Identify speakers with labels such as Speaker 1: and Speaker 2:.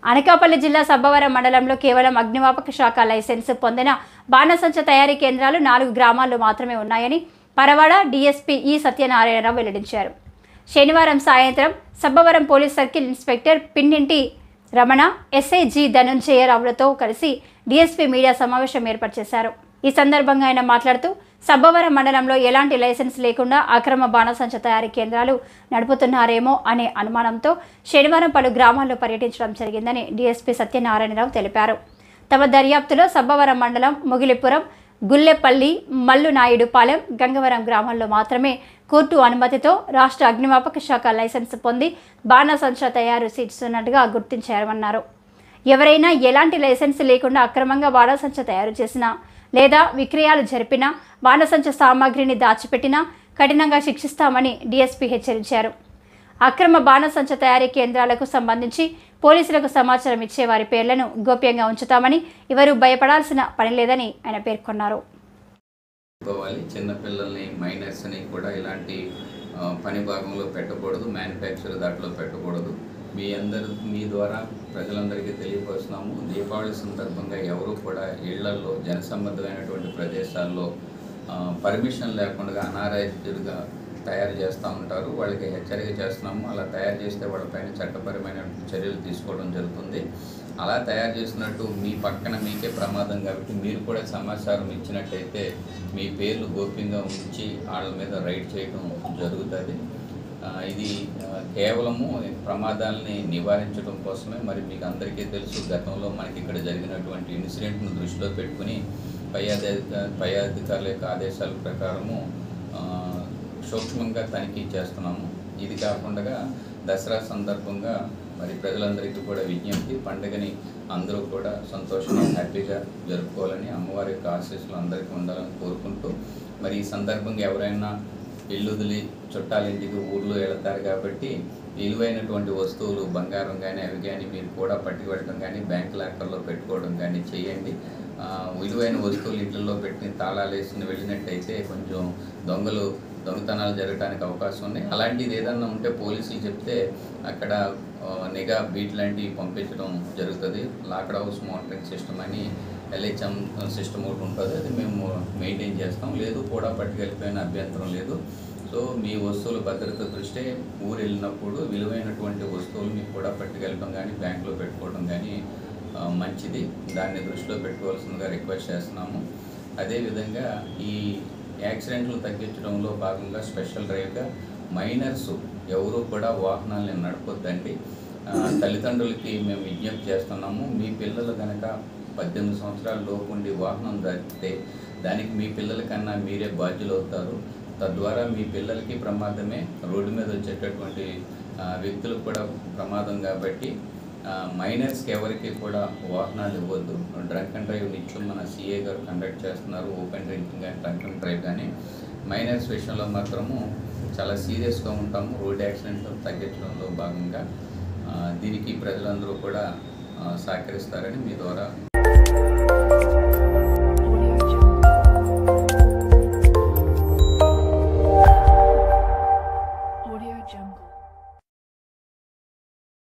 Speaker 1: అనకాపల్లి జిల్లా సబ్బవరం మండలంలో కేవలం అగ్నిమాపక శాఖ లైసెన్స్ పొందిన బాణసంచ తయారీ కేంద్రాలు నాలుగు గ్రామాల్లో మాత్రమే ఉన్నాయని పరవాడ డీఎస్పీ ఈ సత్యనారాయణరావు వెల్లడించారు శనివారం సాయంత్రం Sabbavaram police circle inspector Pinninti Ramana SI G ధనుంజయరావులతో కలిసి డీఎస్పీ మీడియా సమావేశం ఏర్పాటు చేశారు ఈ సందర్భంగా ఆయన మాట్లాడుతూ సబ్బవరం మండలంలో ఎలాంటి లైసెన్స్ లేకుండా అక్రమ బాణసంచ తయారీ కేంద్రాలు నడుపుతున్నారేమో అనే అనుమానంతో శనివారం పలు గ్రామాల్లో పర్యటించడం జరిగిందని డీఎస్పీ సత్యనారాయణరావు తెలిపారు తమ దర్యాప్తులో సబ్బవరం మండలం ముగిలిపురం గుల్లెపల్లి మల్లునాయుడుపాలెం గంగవరం గ్రామాల్లో మాత్రమే కోర్టు అనుమతితో రాష్ట్ర అగ్నిమాపక శాఖ లైసెన్స్ పొంది బాణసంచ తయారు చేస్తున్నట్టుగా గుర్తించారన్నారు ఎవరైనా ఎలాంటి లైసెన్స్ లేకుండా అక్రమంగా బాణసంచ తయారు చేసినా లేదా విక్రయాలు జరిపినా బాణసంచ సామాగ్రిని దాచిపెట్టినా కఠినంగా శిక్షిస్తామని డీఎస్పీ హెచ్చరించారు అక్రమ బాణసంచ తయారీ కేంద్రాలకు సంబంధించి పోలీసులకు సమాచారం ఇచ్చే వారి పేర్లను గోప్యంగా ఉంచుతామని ఎవరూ భయపడాల్సిన పని లేదని ఆయన పేర్కొన్నారు
Speaker 2: పోవాలి చిన్నపిల్లల్ని మైనర్స్ని కూడా ఇలాంటి ఆ, పని భాగంలో పెట్టకూడదు మ్యానుఫ్యాక్చర్ దాంట్లో పెట్టకూడదు మీ అందరు మీ ద్వారా ప్రజలందరికీ తెలియపరుస్తున్నాము దీపావళి సందర్భంగా ఎవరు కూడా ఇళ్లల్లో జనసంబంధమైనటువంటి ప్రదేశాల్లో పర్మిషన్ లేకుండా అనారాధ్యుడిగా తయారు చేస్తూ ఉంటారు వాళ్ళకి హెచ్చరిక చేస్తున్నాము అలా తయారు చేస్తే వాళ్ళపైన చట్టపరమైన చర్యలు తీసుకోవడం జరుగుతుంది అలా తయారు చేసినట్టు మీ పక్కన మీకే ప్రమాదం కాబట్టి మీరు కూడా సమాచారం ఇచ్చినట్టయితే మీ పేర్లు గోప్యంగా ఉంచి వాళ్ళ మీద రైడ్ చేయడం జరుగుతుంది ఆ, ఇది ఆ, కేవలము ప్రమాదాలని నివారించడం కోసమే మరి మీకు అందరికీ తెలుసు గతంలో మనకి ఇక్కడ జరిగినటువంటి ఇన్సిడెంట్ను దృష్టిలో పెట్టుకుని పై అధిక పై అధికారుల యొక్క ఆదేశాల ప్రకారము ఆ, సూక్ష్మంగా తనిఖీ చేస్తున్నాము ఇది కాకుండా దసరా సందర్భంగా మరి ప్రజలందరికీ కూడా విజ్ఞప్తి పండుగని అందరూ కూడా సంతోషంగా హ్యాపీగా జరుపుకోవాలని అమ్మవారి యొక్క ఆశీస్సులు అందరికీ ఉండాలని కోరుకుంటూ మరి ఈ సందర్భంగా ఎవరైనా ఇల్లు వదిలి చుట్టాల ఇంటికి ఊర్లో వెళతారు కాబట్టి విలువైనటువంటి వస్తువులు బంగారం కానీ అవి కానీ మీరు కూడా పట్టుకెళ్ళడం కానీ బ్యాంక్ లాకర్లో పెట్టుకోవడం కానీ చేయండి ఆ, విలువైన వస్తువులు ఇంట్లో పెట్టి తాళాలు వేసుకుని వెళ్ళినట్టయితే కొంచెం దొంగలు దొంగతనాలు జరగడానికి అవకాశం ఉన్నాయి అలాంటిది ఏదన్నా ఉంటే పోలీసులు చెప్తే అక్కడ ఆ, నిఘా బీట్ లాంటివి పంపించడం జరుగుతుంది లాక్డ్ హౌస్ మానిటరింగ్ సిస్టమ్ అని ఎల్హెచ్ఎం సిస్టమ్ ఒకటి ఉంటుంది అది మేము మెయింటైన్ చేస్తాం లేదు కూడా పట్టుకెళ్ళిపోయిన అభ్యంతరం లేదు సో మీ వస్తువుల భద్రత దృష్ట్యా ఊరు వెళ్ళినప్పుడు విలువైనటువంటి వస్తువులు మీకు కూడా పట్టుకెళ్ళడం కానీ బ్యాంకులో పెట్టుకోవడం కానీ ఆ, మంచిది దాన్ని దృష్టిలో పెట్టుకోవాల్సిందిగా రిక్వెస్ట్ చేస్తున్నాము అదేవిధంగా ఈ యాక్సిడెంట్లు తగ్గించడంలో భాగంగా స్పెషల్ డ్రైవ్గా మైనర్స్ ఎవరు కూడా వాహనాలని నడపొద్దండి ఆ, తల్లిదండ్రులకి మేము విజ్ఞప్తి చేస్తున్నాము మీ పిల్లలు కనుక పద్దెనిమిది సంవత్సరాల లోపు ఉండి వాహనం దాటితే దానికి మీ పిల్లల కన్నా మీరే బాధ్యులు అవుతారు తద్వారా మీ పిల్లలకి ప్రమాదమే రోడ్డు మీద వచ్చేటటువంటి ఆ, వ్యక్తులకు కూడా ప్రమాదం కాబట్టి ఆ, మైనర్స్కి ఎవరికి కూడా వాహనాలు ఇవ్వద్దు డ్రంక్ అండ్ డ్రైవ్ నిత్యం మన సిఏ గారు కండక్ట్ చేస్తున్నారు ఓపెన్ డ్రింకింగ్ కానీ డ్రంక్ అండ్ డ్రైవ్ కానీ మైనర్స్ విషయంలో మాత్రము చాలా సీరియస్గా ఉంటాము రోడ్ యాక్సిడెంట్ తగ్గించడంలో భాగంగా ఆ, దీనికి ప్రజలందరూ కూడా ఆ, సహకరిస్తారని మీ ద్వారా